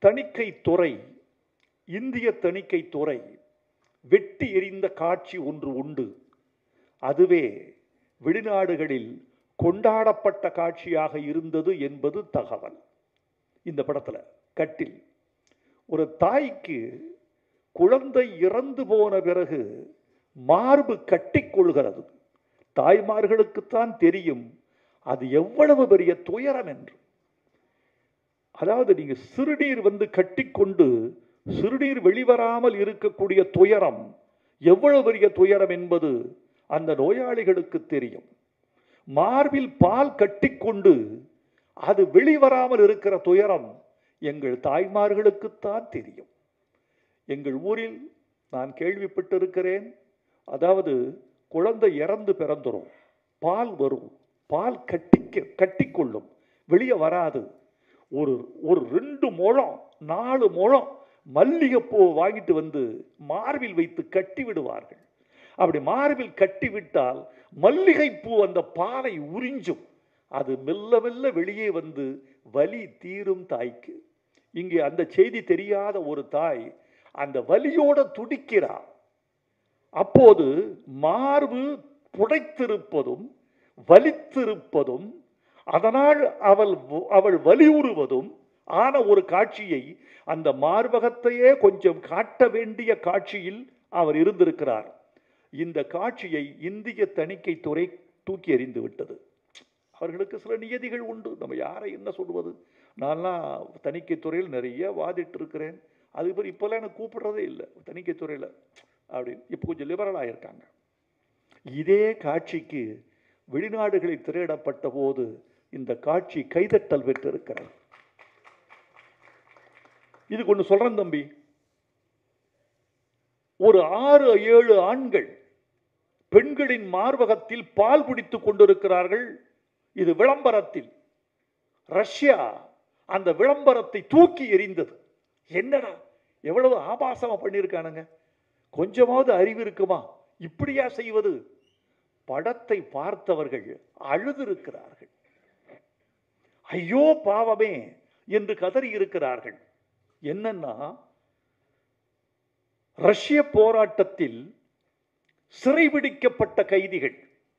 தணிக்கை துறை இந்திய தணிக்கை துறை வெட்டி எறிந்த காட்சி ஒன்று உண்டு அதுவே வெளிநாடுகளில் கொண்டாடப்பட்ட காட்சியாக இருந்தது என்பது தகவல் இந்த படத்துல கட்டில் ஒரு தாய்க்கு குழந்தை இறந்து போன பிறகு மார்பு கட்டிக்கொள்கிறது தாய்மார்களுக்குத்தான் தெரியும் அது எவ்வளவு பெரிய துயரம் என்று அதாவது நீங்க சிறுநீர் வந்து கட்டிக்கொண்டு சிறுநீர் வெளிவராமல் இருக்கக்கூடிய துயரம் எவ்வளவு பெரிய துயரம் என்பது அந்த நோயாளிகளுக்கு தெரியும் மார்பில் பால் கட்டிக்கொண்டு அது வெளிவராமல் இருக்கிற துயரம் எங்கள் தாய்மார்களுக்குத்தான் தெரியும் எங்கள் ஊரில் நான் கேள்விப்பட்டிருக்கிறேன் அதாவது குழந்தை இறந்து பிறந்துரும் பால் வரும் பால் கட்டிக்க கட்டிக்கொள்ளும் வெளியே வராது ஒரு ஒரு ரெண்டு முழம் நாலு முழம் மல்லிகைப்பூ வாங்கிட்டு வந்து மார்பில் வைத்து கட்டி விடுவார்கள் அப்படி மார்பில் கட்டி விட்டால் மல்லிகைப்பூ அந்த பாலை உறிஞ்சும் அது மெல்ல மெல்ல வெளியே வந்து வலி தீரும் தாய்க்கு இங்கே அந்த செய்தி தெரியாத ஒரு தாய் அந்த வலியோட துடிக்கிறார் அப்போது மார்பு புடைத்திருப்பதும் வலித்திருப்பதும் அதனால் அவள் அவள் வலியுறுவதும் ஆன ஒரு காட்சியை அந்த மார்பகத்தையே கொஞ்சம் காட்ட வேண்டிய காட்சியில் அவர் இருந்திருக்கிறார் இந்த காட்சியை இந்திய தணிக்கை துறை தூக்கி எறிந்து விட்டது அவர்களுக்கு சில நியதிகள் உண்டு நம்ம யாரை என்ன சொல்வது நான்லாம் தணிக்கை துறையில் நிறைய வாதிட்டு இருக்கிறேன் அது பேர் இப்போல்லாம் எனக்கு கூப்பிடுறதே இல்லை தணிக்கை துறையில் அப்படின்னு இப்போ கொஞ்சம் லிபரலாக இருக்காங்க இதே காட்சிக்கு வெளிநாடுகளில் திரையிடப்பட்ட போது இந்த காட்சி கைதட்டல் பெற்றிருக்கிறது இது ஒன்று சொல்றேன் தம்பி ஒரு ஆறு ஏழு ஆண்கள் பெண்களின் மார்பகத்தில் பால் பிடித்துக் கொண்டிருக்கிறார்கள் இது விளம்பரத்தில் ரஷ்யா அந்த விளம்பரத்தை தூக்கி எறிந்தது என்னடா எவ்வளவு ஆபாசமா பண்ணியிருக்கானுங்க கொஞ்சமாவது அறிவு இருக்குமா இப்படியா செய்வது படத்தை பார்த்தவர்கள் அழுதிருக்கிறார்கள் ஐயோ பாவமே என்று கதறி இருக்கிறார்கள் என்னன்னா ரஷ்ய போராட்டத்தில் சிறைபிடிக்கப்பட்ட கைதிகள்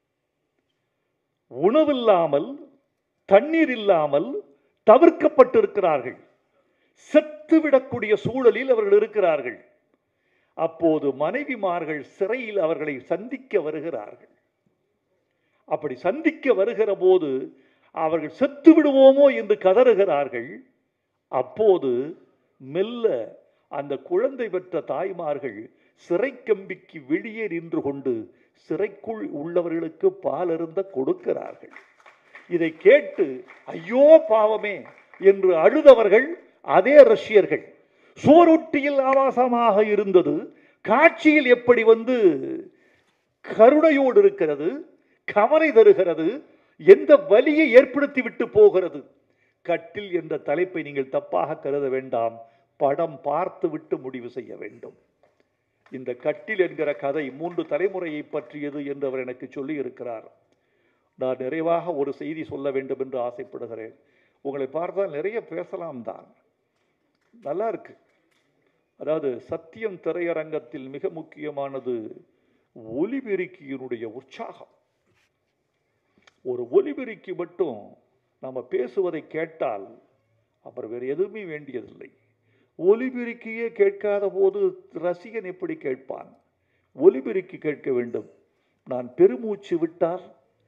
உணவில்லாமல் தண்ணீர் இல்லாமல் தவிர்க்கப்பட்டிருக்கிறார்கள் செத்துவிடக்கூடிய சூழலில் அவர்கள் இருக்கிறார்கள் அப்போது மனைவிமார்கள் சிறையில் அவர்களை சந்திக்க வருகிறார்கள் அப்படி சந்திக்க வருகிற போது அவர்கள் செத்து விடுவோமோ என்று கதறுகிறார்கள் அப்போது மெல்ல அந்த குழந்தை பெற்ற தாய்மார்கள் சிறை கம்பிக்கு வெளியே நின்று கொண்டு சிறைக்குள் உள்ளவர்களுக்கு பால் அருந்த கொடுக்கிறார்கள் இதை கேட்டு ஐயோ பாவமே என்று அழுதவர்கள் அதே ரஷ்யர்கள் சோரொட்டியில் ஆபாசமாக இருந்தது காட்சியில் எப்படி வந்து கருணையோடு இருக்கிறது கவலை தருகிறது எந்த வலியை ஏற்படுத்தி விட்டு போகிறது கட்டில் என்ற தலைப்பை நீங்கள் தப்பாக கருத வேண்டாம் படம் பார்த்து விட்டு முடிவு செய்ய வேண்டும் இந்த கட்டில் என்கிற கதை மூன்று தலைமுறையை பற்றியது என்று அவர் எனக்கு சொல்லி இருக்கிறார் நான் நிறைவாக ஒரு செய்தி சொல்ல வேண்டும் என்று ஆசைப்படுகிறேன் உங்களை பார்த்தால் நிறைய பேசலாம் தான் நல்லா இருக்கு அதாவது சத்தியம் திரையரங்கத்தில் மிக முக்கியமானது ஒலிபெருக்கியினுடைய உற்சாகம் ஒரு ஒலிபெருக்கி மட்டும் நம்ம பேசுவதை கேட்டால் அப்புறம் வேறு எதுவுமே வேண்டியதில்லை ஒலிபெருக்கியே கேட்காத போது ரசிகன் எப்படி கேட்பான் ஒலிபெருக்கி கேட்க வேண்டும் நான் பெருமூச்சு விட்டால்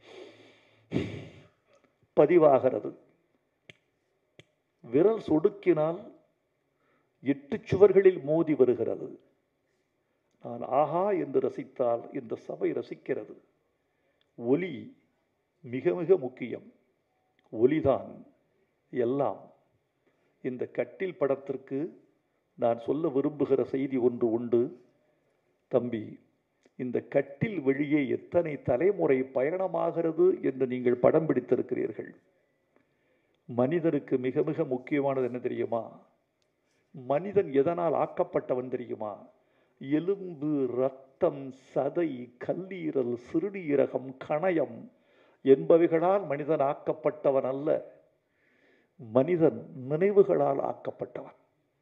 பதிவாகிறது விரல் சொடுக்கினால் எட்டு சுவர்களில் மோதி வருகிறது நான் ஆஹா என்று ரசித்தால் இந்த சபை ரசிக்கிறது ஒலி மிக மிக முக்கியம் ஒலிதான் எல்லாம் இந்த கட்டில் படத்திற்கு நான் சொல்ல விரும்புகிற செய்தி ஒன்று உண்டு தம்பி இந்த கட்டில் வெளியே எத்தனை தலைமுறை பயணமாகிறது என்று நீங்கள் படம் பிடித்திருக்கிறீர்கள் மனிதனுக்கு மிக மிக முக்கியமானது என்ன தெரியுமா மனிதன் எதனால் ஆக்கப்பட்டவன் தெரியுமா எலும்பு ரத்தம் சதை கல்லீரல் சிறுநீரகம் கணயம் என்பவைகளால் மனிதன் ஆக்கப்பட்டவன் அல்ல மனிதன் நினைவுகளால் ஆக்கப்பட்டவன்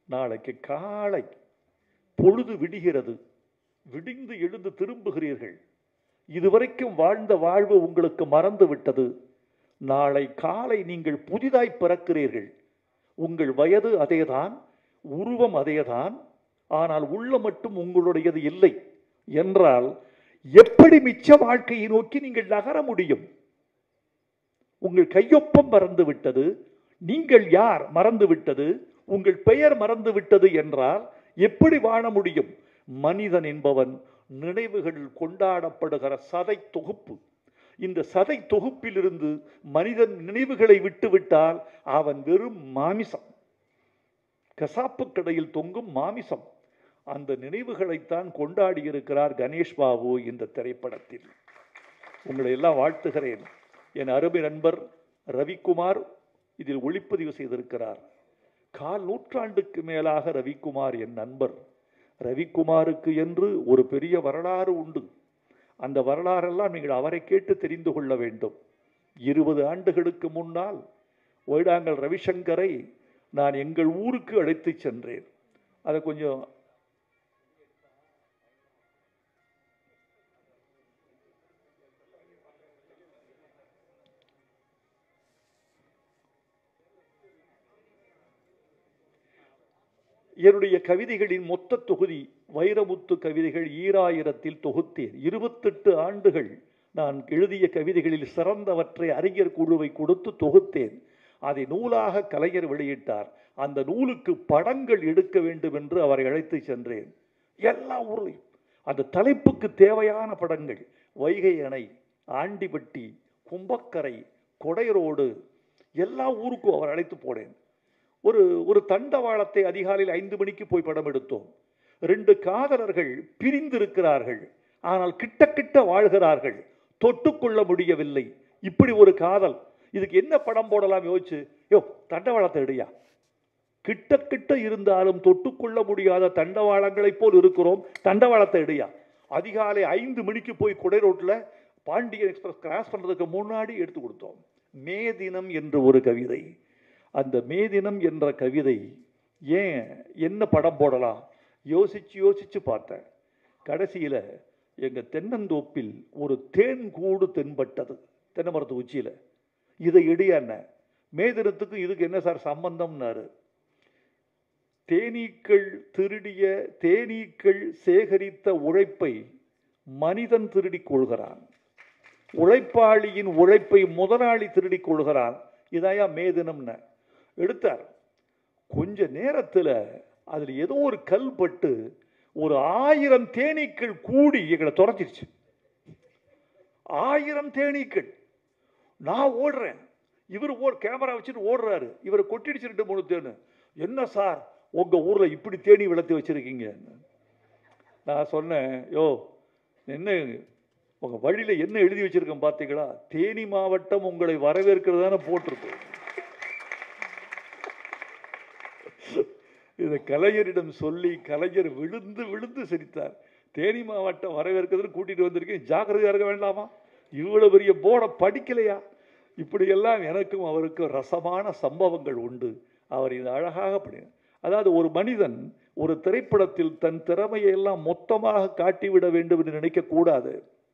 நாளைக்கு காலை பொழுது விடுகிறது விடிந்து எழுந்து திரும்புகிறீர்கள் இதுவரைக்கும் வாழ்ந்த வாழ்வு உங்களுக்கு மறந்து விட்டது நாளை காலை நீங்கள் புதிதாய் பிறக்கிறீர்கள் உங்கள் வயது அதேதான் உருவம் அதேதான் ஆனால் உள்ள மட்டும் உங்களுடையது இல்லை என்றால் எப்படி மிச்ச வாழ்க்கையை நோக்கி நீங்கள் நகர முடியும் உங்கள் கையொப்பம் மறந்து விட்டது நீங்கள் யார் மறந்து விட்டது உங்கள் பெயர் மறந்து விட்டது என்றால் எப்படி வாழ முடியும் மனிதன் என்பவன் நினைவுகளில் கொண்டாடப்படுகிற சதை தொகுப்பு இந்த சதை தொகுப்பிலிருந்து மனிதன் நினைவுகளை விட்டுவிட்டால் அவன் வெறும் மாமிசம் கசாப்பு கடையில் தொங்கும் மாமிசம் அந்த நினைவுகளைத்தான் கொண்டாடி இருக்கிறார் கணேஷ் பாபு இந்த திரைப்படத்தில் உங்களை எல்லாம் வாழ்த்துகிறேன் என் அருமை நண்பர் ரவிக்குமார் இதில் ஒளிப்பதிவு செய்திருக்கிறார் கால் நூற்றாண்டுக்கு மேலாக ரவிக்குமார் என் நண்பர் ரவிக்குமாருக்கு என்று ஒரு பெரிய வரலாறு உண்டு அந்த வரலாறெல்லாம் நீங்கள் அவரை கேட்டு தெரிந்து கொள்ள வேண்டும் இருபது ஆண்டுகளுக்கு முன்னால் ஒய்டாங்கல் ரவிசங்கரை நான் எங்கள் ஊருக்கு அழைத்து சென்றேன் அதை கொஞ்சம் என்னுடைய கவிதைகளின் மொத்த தொகுதி வைரமுத்து கவிதைகள் ஈராயிரத்தில் தொகுத்தேன் இருபத்தெட்டு ஆண்டுகள் நான் எழுதிய கவிதைகளில் சிறந்தவற்றை அறிஞர் குழுவை கொடுத்து தொகுத்தேன் அதை நூலாக கலைஞர் வெளியிட்டார் அந்த நூலுக்கு படங்கள் எடுக்க வேண்டும் என்று அவரை அழைத்து சென்றேன் எல்லா ஊர்லையும் அந்த தலைப்புக்கு தேவையான படங்கள் வைகை அணை ஆண்டிப்பட்டி கும்பக்கரை கொடைரோடு எல்லா ஊருக்கும் அவர் அழைத்து போனேன் ஒரு ஒரு தண்டவாளத்தை அதிகாலையில் ஐந்து மணிக்கு போய் படம் எடுத்தோம் ரெண்டு காதலர்கள் பிரிந்திருக்கிறார்கள் ஆனால் கிட்ட கிட்ட வாழ்கிறார்கள் தொட்டுக்கொள்ள முடியவில்லை இப்படி ஒரு காதல் இதுக்கு என்ன படம் போடலாம் யோசிச்சு யோ தண்டவாளத்தை எடுயா கிட்ட கிட்ட இருந்தாலும் தொட்டுக்கொள்ள முடியாத தண்டவாளங்களைப் போல் இருக்கிறோம் தண்டவாளத்தை எடுயா அதிகாலை ஐந்து மணிக்கு போய் குடை ரோட்டில் பாண்டியன் எக்ஸ்பிரஸ் கிராஸ் பண்ணுறதுக்கு முன்னாடி எடுத்து கொடுத்தோம் மே தினம் என்று ஒரு கவிதை அந்த மே தினம் என்ற கவிதை ஏன் என்ன படம் போடலாம் யோசிச்சு யோசிச்சு பார்த்தேன் கடைசியில் எங்கள் தென்னந்தோப்பில் ஒரு தேன் கூடு தென்பட்டது தென்னை மரத்து உச்சியில் இதை இடியாண்ண மே தினத்துக்கு இதுக்கு என்ன சார் சம்பந்தம்னாரு தேனீக்கள் திருடிய தேனீக்கள் சேகரித்த உழைப்பை மனிதன் திருடிக் கொள்கிறான் உழைப்பாளியின் உழைப்பை முதலாளி திருடிக் கொள்கிறான் இதாயா மே தினம்னு எடுத்தார் கொஞ்ச நேரத்தில் அதில் ஏதோ ஒரு கல் பட்டு ஒரு ஆயிரம் தேனீக்கள் கூடி எங்களை துரத்திருச்சு ஆயிரம் தேனீக்கள் நான் ஓடுறேன் இவர் ஓர் கேமரா வச்சுட்டு ஓடுறாரு இவரை கொட்டிடுச்சு ரெண்டு மூணு தேனு என்ன சார் உங்க ஊர்ல இப்படி தேனி வளர்த்து வச்சிருக்கீங்க நான் சொன்னேன் யோ என்ன உங்க வழியில என்ன எழுதி வச்சிருக்கேன் பார்த்தீங்களா தேனி மாவட்டம் உங்களை வரவேற்கிறதான போட்டிருக்கு இதை கலைஞரிடம் சொல்லி கலைஞர் விழுந்து விழுந்து சிரித்தார் தேனி மாவட்டம் வரவேற்கிறதுன்னு கூட்டிட்டு வந்திருக்கேன் ஜாக்கிரதையா இருக்க வேண்டாமா இவ்வளவு பெரிய போர்டை படிக்கலையா இப்படியெல்லாம் எனக்கும் அவருக்கும் ரசமான சம்பவங்கள் உண்டு அவர் இது அழகாக படி அதாவது ஒரு மனிதன் ஒரு திரைப்படத்தில் தன் திறமையை எல்லாம் மொத்தமாக காட்டிவிட வேண்டும் என்று நினைக்கக்கூடாது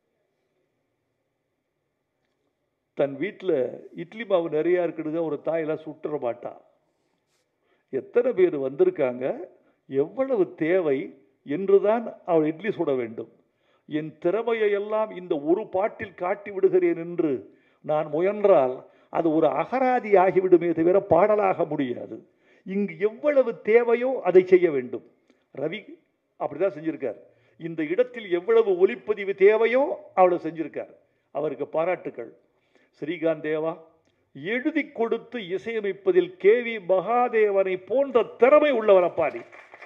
தன் வீட்டில் இட்லி மாவு நிறையா இருக்குதுங்க ஒரு தாயெல்லாம் சுட்டுற மாட்டா எத்தனை பேர் வந்திருக்காங்க எவ்வளவு தேவை என்றுதான் அவள் இட்லி சுட வேண்டும் என் திறமையை எல்லாம் இந்த ஒரு பாட்டில் காட்டி விடுகிறேன் என்று நான் முயன்றால் அது ஒரு அகராதி ஆகிவிடுமே தவிர பாடலாக முடியாது இங்கு எவ்வளவு தேவையோ அதை செய்ய வேண்டும் ரவி அப்படிதான் செஞ்சிருக்கார் இந்த இடத்தில் எவ்வளவு ஒலிப்பதிவு தேவையோ அவ்வளவு செஞ்சிருக்கார் அவருக்கு பாராட்டுக்கள் ஸ்ரீகாந்த் தேவா எழுதி கொடுத்து இசையமைப்பதில் கே வி மகாதேவனை போன்ற திறமை உள்ளவர் அப்பாடி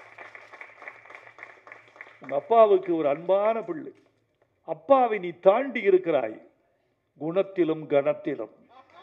உங்க அப்பாவுக்கு ஒரு அன்பான பிள்ளை அப்பாவை நீ தாண்டி இருக்கிறாய் குணத்திலும் கணத்திலும்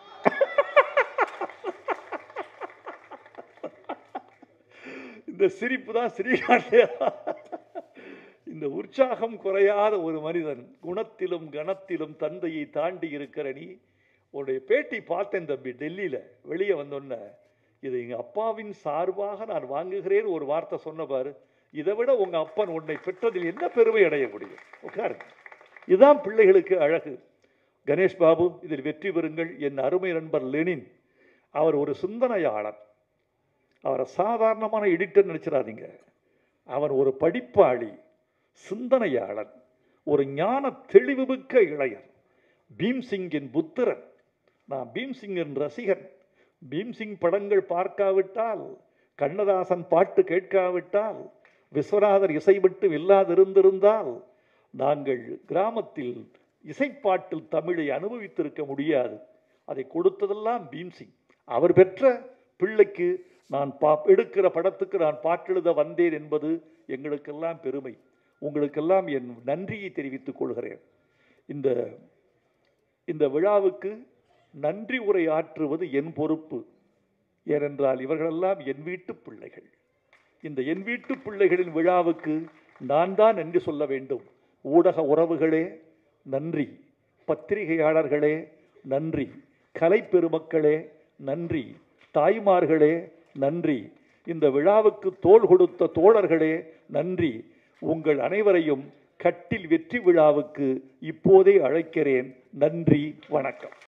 இந்த சிரிப்பு தான் ஸ்ரீகாந்த் தேவா இந்த உற்சாகம் குறையாத ஒரு மனிதன் குணத்திலும் கணத்திலும் தந்தையை தாண்டி இருக்கிற நீ உன்னுடைய பேட்டி பார்த்தேன் தம்பி டெல்லியில் வெளியே வந்தோன்ன இது எங்கள் அப்பாவின் சார்பாக நான் வாங்குகிறேன் ஒரு வார்த்தை சொன்ன பாரு இதை விட உங்கள் அப்பன் உன்னை பெற்றதில் என்ன பெருமை அடைய முடியும் உட்காருங்க இதுதான் பிள்ளைகளுக்கு அழகு கணேஷ் பாபு இதில் வெற்றி பெறுங்கள் என் அருமை நண்பர் லெனின் அவர் ஒரு சிந்தனையாளர் அவரை சாதாரணமான எடிட்டர் நினைச்சிடாதீங்க அவர் ஒரு படிப்பாளி சிந்தனையாளர் ஒரு ஞான தெளிவுமிக்க இளையர் பீம்சிங்கின் புத்திரன் நான் பீம்சிங்கின் ரசிகன் பீம்சிங் படங்கள் பார்க்காவிட்டால் கண்ணதாசன் பாட்டு கேட்காவிட்டால் விஸ்வநாதர் இசை விட்டு இல்லாதிருந்திருந்தால் நாங்கள் கிராமத்தில் இசைப்பாட்டில் தமிழை அனுபவித்திருக்க முடியாது அதை கொடுத்ததெல்லாம் பீம்சிங் அவர் பெற்ற பிள்ளைக்கு நான் பா எடுக்கிற படத்துக்கு நான் பாட்டெழுத வந்தேன் என்பது எங்களுக்கெல்லாம் பெருமை உங்களுக்கெல்லாம் என் நன்றியை தெரிவித்துக் கொள்கிறேன் இந்த இந்த விழாவுக்கு நன்றி உரை ஆற்றுவது என் பொறுப்பு ஏனென்றால் இவர்களெல்லாம் என் வீட்டு பிள்ளைகள் இந்த என் வீட்டு பிள்ளைகளின் விழாவுக்கு நான் தான் நன்றி சொல்ல வேண்டும் ஊடக உறவுகளே நன்றி பத்திரிகையாளர்களே நன்றி கலை பெருமக்களே நன்றி தாய்மார்களே நன்றி இந்த விழாவுக்கு தோள் கொடுத்த தோழர்களே நன்றி உங்கள் அனைவரையும் கட்டில் வெற்றி விழாவுக்கு இப்போதே அழைக்கிறேன் நன்றி வணக்கம்